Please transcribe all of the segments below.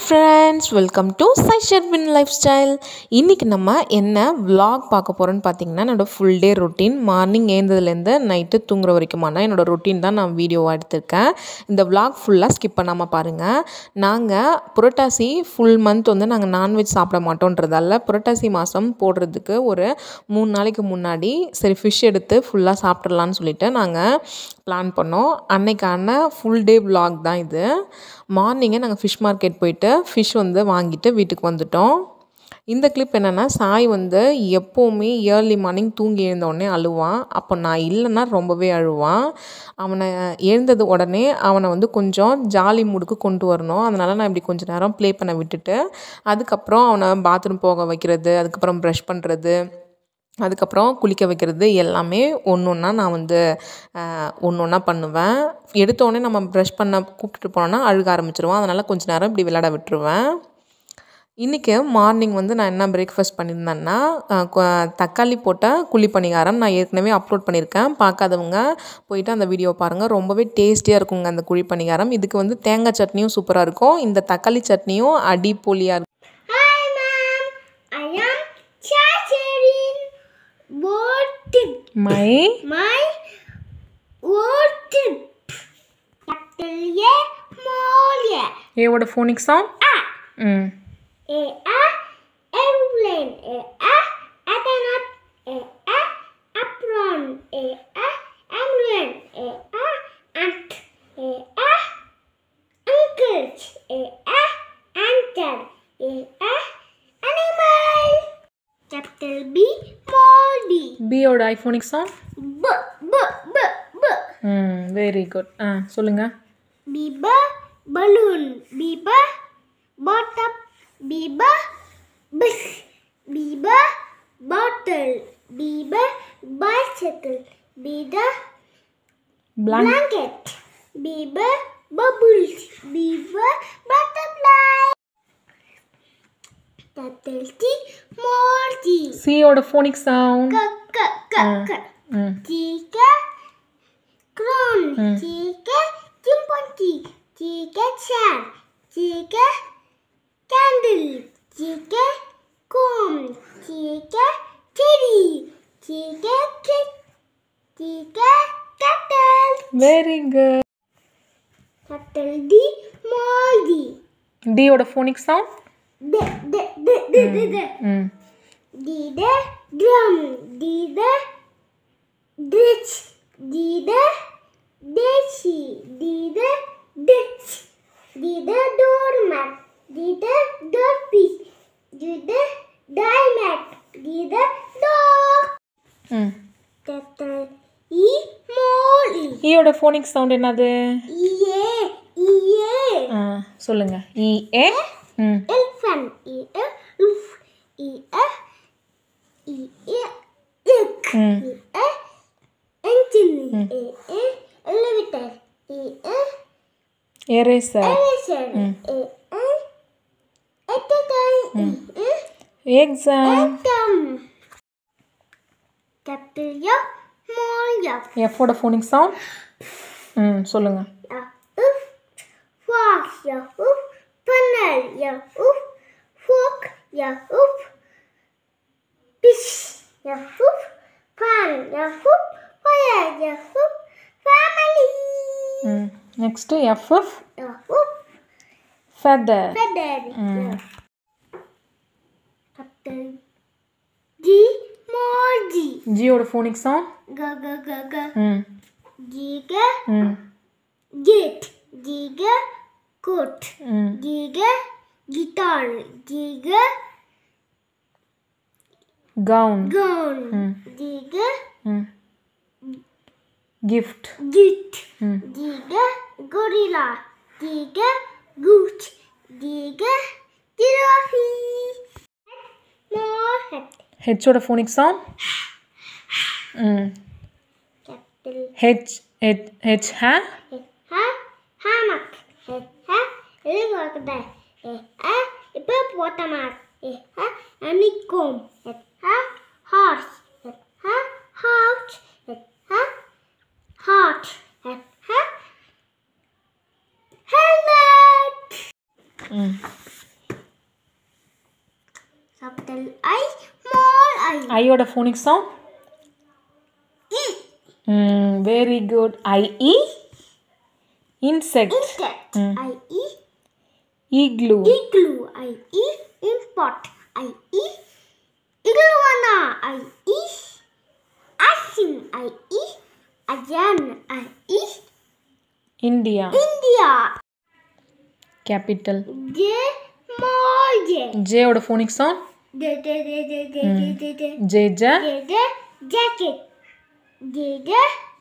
Friends welcome to Sai Sherwin lifestyle இன்றைக்கி நம்ம என்ன vlog பார்க்க போகிறோன்னு பார்த்தீங்கன்னா என்னோடய ஃபுல் டே ரொட்டீன் மார்னிங் ஏந்ததுலேருந்து நைட்டு தூங்குற வரைக்குமான என்னோடய ரொட்டீன் தான் நான் வீடியோவாக எடுத்திருக்கேன் இந்த vlog ஃபுல்லாக ஸ்கிப் பண்ணாமல் பாருங்கள் நாங்கள் புரட்டாசி ஃபுல் மந்த் வந்து நாங்கள் நான்வெஜ் சாப்பிட மாட்டோன்றதால புரட்டாசி மாதம் போடுறதுக்கு ஒரு மூணு நாளைக்கு முன்னாடி சரி ஃபிஷ் எடுத்து ஃபுல்லாக சாப்பிட்றலான்னு சொல்லிட்டு நாங்கள் பிளான் பண்ணோம் அன்னைக்கான ஃபுல் டே vlog தான் இது மார்னிங்கே நாங்கள் ஃபிஷ் மார்க்கெட் போயிட்டு ஃபிஷ் வந்து வாங்கிட்டு வீட்டுக்கு வந்துட்டோம் இந்த கிளிப் என்னென்னா சாய் வந்து எப்போவுமே ஏர்லி மார்னிங் தூங்கி எழுந்தோடனே அழுவான் அப்போ நான் இல்லைன்னா ரொம்பவே அழுவான் அவனை எழுந்தது உடனே அவனை வந்து கொஞ்சம் ஜாலி மூடுக்கு கொண்டு வரணும் அதனால் நான் இப்படி கொஞ்ச நேரம் ப்ளே பண்ண விட்டுட்டு அதுக்கப்புறம் அவனை பாத்ரூம் போக வைக்கிறது அதுக்கப்புறம் ப்ரஷ் பண்ணுறது அதுக்கப்புறம் குளிக்க வைக்கிறது எல்லாமே ஒன்று ஒன்றா நான் வந்து ஒன்று ஒன்றா பண்ணுவேன் எடுத்தோடனே நம்ம ப்ரஷ் பண்ண கூப்பிட்டுட்டு போனோன்னா அழுக ஆரம்பிச்சிருவான் அதனால் கொஞ்ச நேரம் இப்படி விளையாட விட்டுருவேன் இன்றைக்கி மார்னிங் வந்து நான் என்ன பிரேக்ஃபாஸ்ட் பண்ணியிருந்தேன்னா அஹ், கொ- தக்காளி போட்ட குழி பணிகாரம் நான் ஏற்கனவே அப்லோட் பண்ணியிருக்கேன் பார்க்காதவங்க போயிட்டு அந்த வீடியோ பாருங்கள் ரொம்பவே டேஸ்டியாக இருக்குங்க அந்த குழி பணிகாரம் இதுக்கு வந்து தேங்காய் சட்னியும் சூப்பராக இருக்கும் இந்த தக்காளி சட்னியும் அடிப்பொலியாக இருக்கும் Hi, ma'am. I am Chacharin. What my my what capital A small A ஏவோட ஃபோனிக் சவுண்ட் A ம் A A airplane A A astronaut A A apron A A ambulance A A ant A A uncle A A anchor A A animal capital B small B பியோட phonic sound B B B B ம் very good ஆ சொல்லுங்கள் Biba balloon Biba bottom Biba bus Biba bottle Biba bicycle Biba blank blanket Biba bubbles Biba butterfly Capital T small T சியோட phonic sound K K K K ம் Chica crown, chica chimpanzee, chica chair, chica candle, chica comb, chica cherry, chica cake, chica cattle, very good capital D, small d, டியோட phonic sound d, d, d, d, d, d, ம் D the drum, D the ditch, D the ditchy, D the ditch, D the doormat, D the door piece, D the diamond, D the dog. ம் Capital E small e. ஈயோட phonic sound என்னது E E ஆ சொல்லுங்க இ ஏ ம் elephant, E a roof, E a E a ick. ம் E a engine, E a elevator, E a eraser eraser, E a exercise, E a exam atom. Capital F, small F, எஃபோட phonic sound ம் சொல்லுங்க F, F, fox, F, F, funnel, F, F, fork, F, F, fish, F, F, pan, F, F, fire, F, F, family, ம் next F F F, F, feather feather, ம் Capital G, small G, ஜியோட phonic sound G, G, G, G, ம் G, G, ம் gate, G, G, coat. ம் Giga guitar, giga gun gun, giga ம் gift git, ம் giga gorilla, giga goose, giga giraffe. More hat, ஹெச்சோட phonic sound ம் capital H H H ஹே head, ha, hammock, head, ha, helicopter, head, ha, hippopotamus, head, ha, honeycomb, head, ha, horse, head, ha, house, head, ha, heart, head, ha, helmet. ம் capital I, small I. ஐயோட phonic sound very good I இ insect Insect, I, E. Igloo Igloo, I, E. Import, I, E. Iguana, I, E. Asin, I, E. Ayan, I, E. India India, capital J, small J. ஜேயோட phonic sound J, J, J, J, J, J, J, J. J ஜ J, J, jacket. J, J,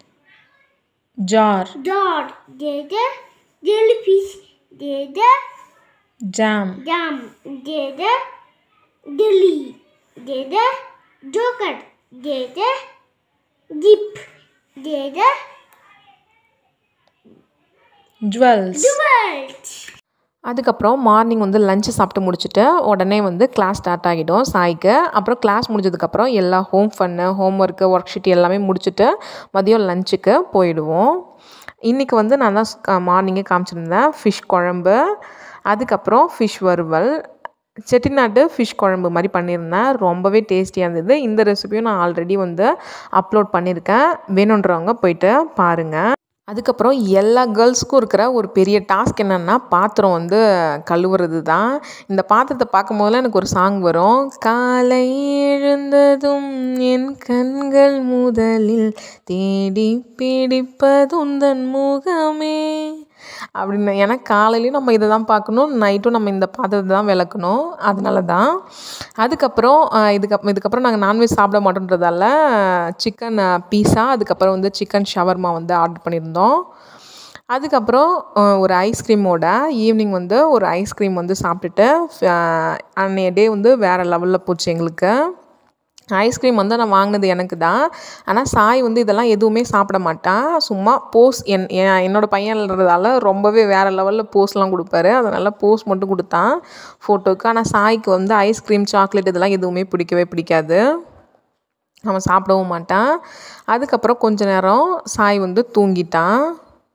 jar dot. J, J, jellyfish. J, J, jam jam. J, J, jelly. J, J, joker. J, J, jeep. J, J, jewels jewels. அதுக்கப்புறம் morning வந்து lunch சாப்பிட்டு முடிச்சுட்டு உடனே வந்து class start ஆகிடும் சாய்க்கு அப்புறம் class முடிஞ்சதுக்கப்புறம் எல்லா home fun homework worksheet எல்லாமே முடிச்சுட்டு மதியம் லஞ்சுக்கு போயிடுவோம் இன்றைக்கி வந்து நான் தான் மார்னிங்கே காமிச்சிருந்தேன் ஃபிஷ் குழம்பு அதுக்கப்புறம் ஃபிஷ் வறுவல் செட்டிநாட்டு ஃபிஷ் குழம்பு மாதிரி பண்ணியிருந்தேன் ரொம்பவே டேஸ்டியாக இருந்தது இந்த ரெசிபியும் நான் ஆல்ரெடி வந்து அப்லோட் பண்ணியிருக்கேன் வேணுன்றவங்க போயிட்டு பாருங்கள் அதுக்கப்புறம் எல்லா கேர்ள்ஸுக்கும் இருக்கிற ஒரு பெரிய டாஸ்க் என்னென்னா பாத்திரம் வந்து கழுவுறது தான் இந்த பாத்திரத்தை பார்க்கும் போதெல்லாம் எனக்கு ஒரு சாங் வரும் காலை எழுந்ததும் என் கண்கள் முதலில் தேடி பிடிப்பதுந்தன் முகமே அப்படின்னு ஏன்னா காலையிலையும் நம்ம இதை தான் பார்க்கணும் நைட்டும் நம்ம இந்த பாத்திரத்தை தான் விளக்கணும் அதனால தான் அதுக்கப்புறம் அஹ், இதுக்கு இதுக்கப்புறம் நாங்கள் நான்வெஜ் சாப்பிட மாட்டோன்றதால சிக்கன் பீஸா அதுக்கப்புறம் வந்து சிக்கன் ஷவர்மா வந்து ஆர்டர் பண்ணியிருந்தோம் அதுக்கப்புறம் அஹ், ஒரு ஐஸ்கிரீமோட ஈவினிங் வந்து ஒரு ஐஸ்கிரீம் வந்து சாப்பிட்டுட்டு அஹ், அன்னைய டே வந்து வேறு லெவலில் போச்சு எங்களுக்கு ஐஸ்கிரீம் வந்து நான் வாங்கினது எனக்கு தான் ஆனால் சாய் வந்து இதெல்லாம் எதுவுமே சாப்பிட மாட்டான் சும்மா போஸ் என் என் என்னோட பையன்றதால ரொம்பவே வேறு லெவலில் போஸ்லாம் கொடுப்பாரு அதனால் போஸ் மட்டும் கொடுத்தான் ஃபோட்டோக்கு ஆனால் சாய்க்கு வந்து ஐஸ்கிரீம் சாக்லேட் இதெல்லாம் எதுவுமே பிடிக்கவே பிடிக்காது அவன் சாப்பிடவும் மாட்டான் அதுக்கப்புறம் கொஞ்ச நேரம் சாய் வந்து தூங்கிட்டான்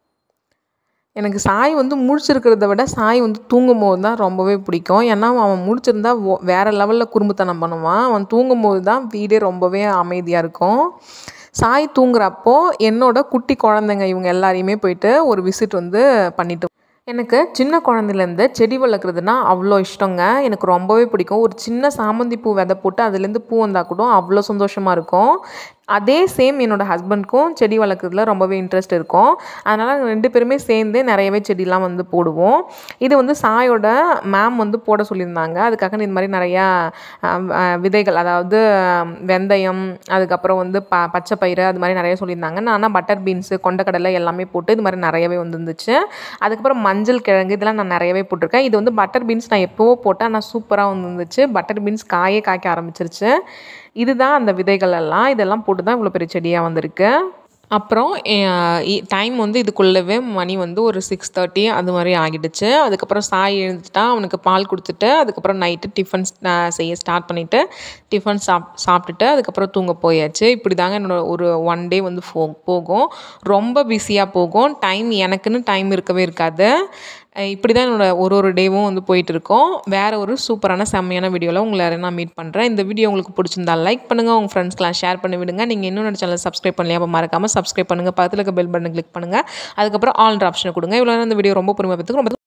எனக்கு சாய் வந்து முழிச்சிருக்கிறத விட சாய் வந்து தூங்கும் போது தான் ரொம்பவே பிடிக்கும் ஏன்னா அவன் முழிச்சிருந்தா ஒ- வேற லெவலில் குறும்புத்தனம் பண்ணுவான் அவன் தூங்கும் போது தான் வீடே ரொம்பவே அமைதியாக இருக்கும் சாய் தூங்குறப்போ என்னோட குட்டி குழந்தைங்க இவங்க எல்லாரையுமே போயிட்டு ஒரு விசிட் வந்து பண்ணிட்டு எனக்கு சின்ன குழந்தையிலேருந்து செடி வளர்க்குறதுனா அவ்வளோ இஷ்டங்க எனக்கு ரொம்பவே பிடிக்கும் ஒரு சின்ன சாமந்தி பூ விதை போட்டு அதுலேருந்து பூ வந்தால் கூட அவ்வளோ சந்தோஷமாக இருக்கும் அதே சேம் என்னோட ஹஸ்பண்ட்க்கும் செடி வளர்க்குறதுல ரொம்பவே இன்ட்ரெஸ்ட் இருக்கும் அதனால் ரெண்டு பேருமே சேர்ந்து நிறையவே செடிலாம் வந்து போடுவோம் இது வந்து சாயோட மேம் வந்து போட சொல்லியிருந்தாங்க அதுக்காக இந்த மாதிரி நிறையா அஹ், அஹ், விதைகள் அதாவது அஹ், வெந்தயம் அதுக்கப்புறம் வந்து ப பச்சை பயிறு அது மாதிரி நிறைய சொல்லியிருந்தாங்க நான் ஆனால் பட்டர் பீன்ஸு கொண்டக்கடலை எல்லாமே போட்டு இது மாதிரி நிறையவே வந்துருந்துச்சு அதுக்கப்புறம் மஞ்சள் கிழங்கு இதெல்லாம் நான் நிறையவே போட்டிருக்கேன் இது வந்து பட்டர் பீன்ஸ் நான் எப்போவோ போட்டேன் ஆனால் சூப்பராக வந்துருந்துச்சு பட்டர் பீன்ஸ் காயே காய்க்க ஆரம்பிச்சிருச்சு இதுதான் அந்த விதைகள் எல்லாம் இதெல்லாம் போட்டு தான் இவ்வளோ பெரிய செடியாக வந்திருக்கு அப்புறம் டைம் வந்து இதுக்குள்ளவே மணி வந்து ஒரு சிக்ஸ் தேர்ட்டி அது மாதிரி ஆகிடுச்சு அதுக்கப்புறம் சாய் எழுந்துட்டான் அவனுக்கு பால் கொடுத்துட்டு அதுக்கப்புறம் நைட்டு டிஃபன் செய்ய ஸ்டார்ட் பண்ணிவிட்டு டிஃபன் சாப் சாப்பிட்டுட்டு அதுக்கப்புறம் தூங்க போயாச்சு இப்படி தாங்க என்னோட ஒரு ஒன் டே வந்து போ போகும் ரொம்ப பிஸியாக போகும் டைம் எனக்குன்னு டைம் இருக்கவே இருக்காது அஹ் இப்படி தான் என்னோட ஒரு ஒரு டேவும் வந்து போயிட்டு இருக்கோம் வேறு ஒரு சூப்பரான செம்மையான வீடியோவில் உங்களை யாரையும் நான் மீட் பண்ணுறேன் இந்த வீடியோ உங்களுக்கு பிடிச்சிருந்தா லைக் பண்ணுங்கள் உங்கள் ஃப்ரெண்ட்ஸ்க்கெலாம் ஷேர் பண்ணி விடுங்க நீங்கள் இன்னும் சேனல் சப்ஸ்கிரைப் பண்ணலையா அப்போ மறக்காமல் சப்ஸ்கிரைப் பண்ணுங்கள் பக்கத்தில் இருக்க பெல் பட்டன் கிளிக் பண்ணுங்கள் அதுக்கப்புறம் ஆல் ஆப்ஷனை கொடுங்க இவ்வளோ நேரம் இந்த வீடியோ ரொம்ப பொறுமை பார்த்துக்கு ரொம்ப